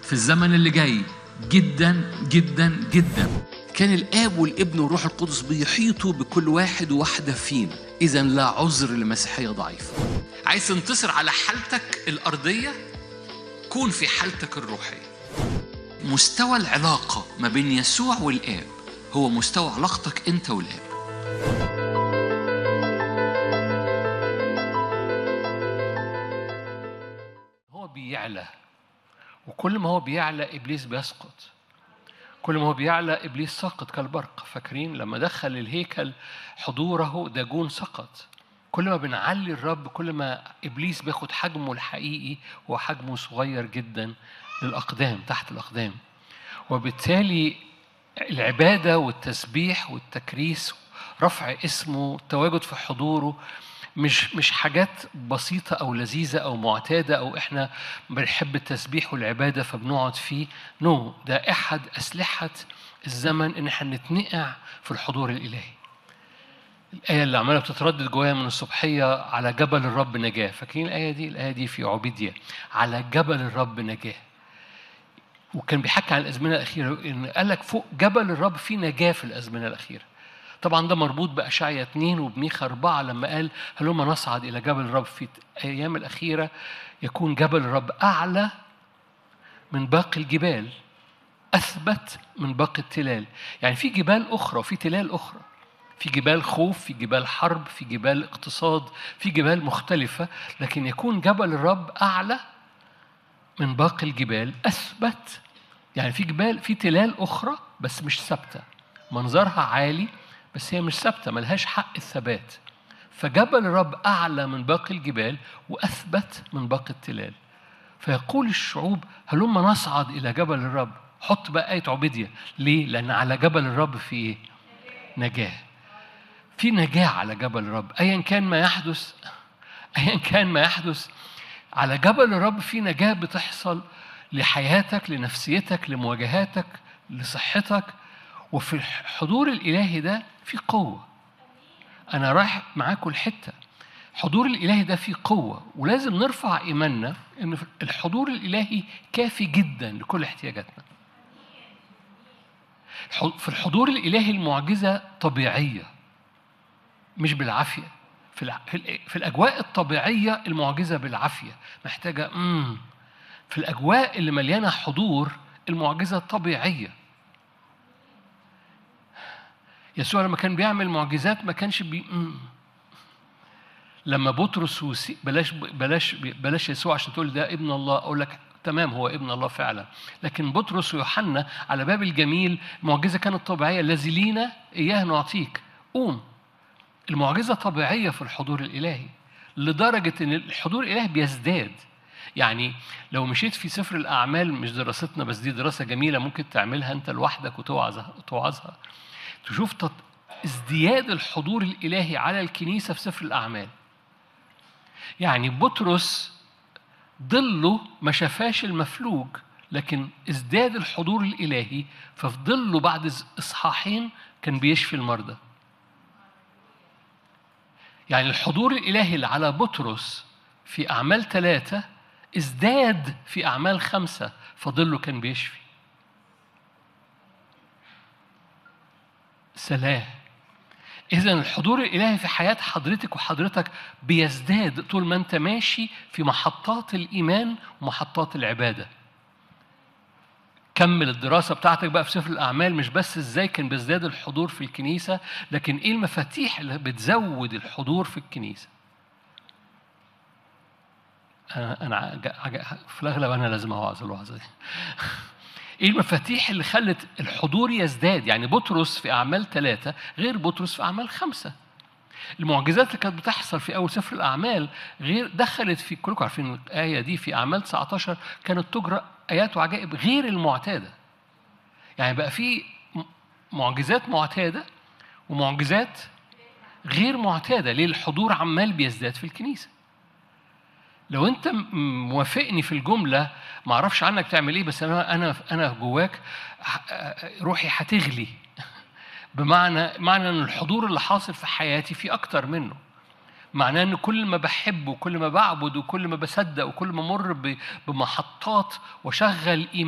في الزمن اللي جاي جدا جدا جدا كان الاب والابن والروح القدس بيحيطوا بكل واحد وواحده فينا اذا لا عذر لمسيحيه ضعيفه عايز تنتصر على حالتك الأرضية كون في حالتك الروحية مستوى العلاقه ما بين يسوع والاب هو مستوى علاقتك انت والاب هو بيعلى وكل ما هو بيعلى ابليس بيسقط كل ما هو بيعلى ابليس ساقط كالبرق فاكرين لما دخل الهيكل حضوره داجون سقط كل ما بنعلي الرب كل ما ابليس بياخد حجمه الحقيقي هو حجمه صغير جدا للاقدام تحت الاقدام وبالتالي العباده والتسبيح والتكريس رفع اسمه التواجد في حضوره مش مش حاجات بسيطة أو لذيذة أو معتادة أو إحنا بنحب التسبيح والعبادة فبنقعد فيه نو no. ده أحد أسلحة الزمن إن إحنا نتنقع في الحضور الإلهي الآية اللي عمالة بتتردد جوايا من الصبحية على جبل الرب نجاة فاكرين الآية دي الآية دي في عبيدية على جبل الرب نجاة وكان بيحكي عن الأزمنة الأخيرة إن قال لك فوق جبل الرب في نجاة في الأزمنة الأخيرة طبعا ده مربوط بأشعيا 2 وبميخا 4 لما قال هلما نصعد إلى جبل الرب في الأيام الأخيرة يكون جبل الرب أعلى من باقي الجبال أثبت من باقي التلال يعني في جبال أخرى وفي تلال أخرى في جبال خوف في جبال حرب في جبال اقتصاد في جبال مختلفة لكن يكون جبل الرب أعلى من باقي الجبال أثبت يعني في جبال في تلال أخرى بس مش ثابتة منظرها عالي بس هي مش ثابتة ملهاش حق الثبات فجبل الرب أعلى من باقي الجبال وأثبت من باقي التلال فيقول الشعوب هلما نصعد إلى جبل الرب حط بقى آية عبيدية ليه؟ لأن على جبل الرب في إيه؟ نجاة في نجاة على جبل الرب أيا كان ما يحدث أيا كان ما يحدث على جبل الرب في نجاة بتحصل لحياتك لنفسيتك لمواجهاتك لصحتك وفي الحضور الإلهي ده في قوة أنا رايح معاكم الحتة الحضور الإلهي ده فيه قوة ولازم نرفع إيماننا إن الحضور الإلهي كافي جدا لكل احتياجاتنا في الحضور الإلهي المعجزة طبيعية مش بالعافية في, الع... في الأجواء الطبيعية المعجزة بالعافية محتاجة مم. في الأجواء اللي مليانة حضور المعجزة طبيعية يسوع لما كان بيعمل معجزات ما كانش بي مم. لما بطرس وسي... بلاش بلاش بلاش يسوع عشان تقول ده ابن الله اقول لك تمام هو ابن الله فعلا لكن بطرس ويوحنا على باب الجميل المعجزه كانت طبيعيه الذي لينا اياه نعطيك قوم المعجزه طبيعيه في الحضور الالهي لدرجه ان الحضور الالهي بيزداد يعني لو مشيت في سفر الاعمال مش دراستنا بس دي دراسه جميله ممكن تعملها انت لوحدك وتوعظها وتوعظها تشوف تط... ازدياد الحضور الالهي على الكنيسه في سفر الاعمال يعني بطرس ظله ما شافاش المفلوج لكن ازداد الحضور الالهي ففي ظله بعد اصحاحين كان بيشفي المرضى يعني الحضور الالهي اللي على بطرس في اعمال ثلاثه ازداد في اعمال خمسه فظله كان بيشفي سلام إذا الحضور الإلهي في حياة حضرتك وحضرتك بيزداد طول ما أنت ماشي في محطات الإيمان ومحطات العبادة. كمل الدراسة بتاعتك بقى في سفر الأعمال مش بس إزاي كان بيزداد الحضور في الكنيسة لكن إيه المفاتيح اللي بتزود الحضور في الكنيسة. أنا أنا في الأغلب أنا لازم أوعظ الوعظة دي. ايه المفاتيح اللي خلت الحضور يزداد يعني بطرس في اعمال ثلاثه غير بطرس في اعمال خمسه المعجزات اللي كانت بتحصل في اول سفر الاعمال غير دخلت في كلكم عارفين الايه دي في اعمال 19 كانت تجرى ايات وعجائب غير المعتاده يعني بقى في معجزات معتاده ومعجزات غير معتاده ليه الحضور عمال بيزداد في الكنيسه لو انت موافقني في الجمله ما اعرفش عنك تعمل ايه بس انا انا انا جواك روحي هتغلي بمعنى معنى ان الحضور اللي حاصل في حياتي في اكتر منه معناه ان كل ما بحب وكل ما بعبد وكل ما بصدق وكل ما امر بمحطات واشغل ايمان